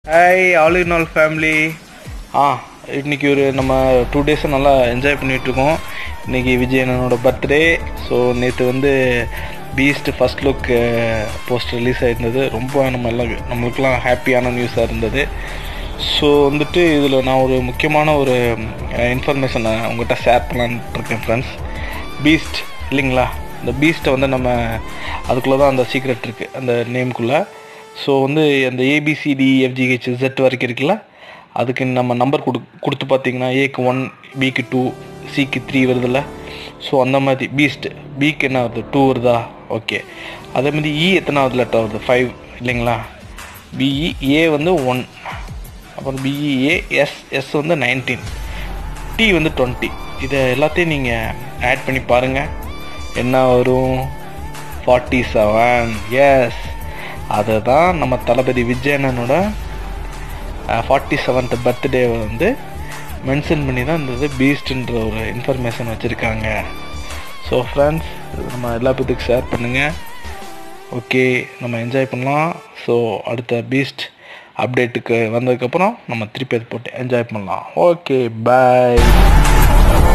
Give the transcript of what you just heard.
hi all in all family ஆ இன்னைக்கு ஒரு நம்ம டூ டேஸை நல்லா என்ஜாய் பண்ணிகிட்ருக்கோம் இன்னைக்கு விஜயனனோட பர்த்டே ஸோ நேற்று வந்து Beast first look post release ஆகிருந்தது ரொம்ப நம்ம எல்லாம் நம்மளுக்கெல்லாம் ஹாப்பியான நியூஸாக இருந்தது ஸோ வந்துட்டு இதில் நான் ஒரு முக்கியமான ஒரு இன்ஃபர்மேஷனை உங்கள்கிட்ட ஷேர் பண்ணலான்ட்டு இருக்கேன் ஃப்ரெண்ட்ஸ் பீஸ்ட் இல்லைங்களா இந்த பீஸ்ட்டை வந்து நம்ம அதுக்குள்ளே தான் அந்த சீக்ரெட் இருக்குது அந்த நேம்குள்ளே ஸோ வந்து அந்த ஏபிசிடி எஃப்ஜிஹெச் ஜெட் வரைக்கும் இருக்குல்ல அதுக்கு நம்ம நம்பர் கொடு கொடுத்து பார்த்தீங்கன்னா ஏக்கு ஒன் பிக்கு டூ சிக்கு த்ரீ வருதுல்ல ஸோ அந்த மாதிரி பீஸ்ட் பிக்கு என்ன வருது டூ வருதா ஓகே அதே மாதிரி இ எத்தனாவது லெட்டர் வருது ஃபைவ் இல்லைங்களா பிஇ ஏ வந்து ஒன் அப்புறம் பிஇஏ எஸ் எஸ் வந்து நைன்டீன் டி வந்து டுவெண்ட்டி இதை எல்லாத்தையும் நீங்கள் ஆட் பண்ணி பாருங்கள் என்ன வரும் ஃபார்ட்டி செவன் எஸ் அதை தான் நம்ம தளபதி விஜயனனோட ஃபார்ட்டி செவன்த் பர்த்டே வந்து மென்ஷன் பண்ணி தான் இந்த இது பீஸ்ட்ன்ற ஒரு இன்ஃபர்மேஷன் வச்சுருக்காங்க ஸோ ஃப்ரெண்ட்ஸ் நம்ம எல்லா பேத்துக்கும் ஷேர் பண்ணுங்கள் ஓகே நம்ம என்ஜாய் பண்ணலாம் ஸோ அடுத்த பீஸ்ட் அப்டேட்டுக்கு வந்ததுக்கப்புறம் நம்ம திருப்பி அதை போட்டு என்ஜாய் பண்ணலாம் ஓகே பாய்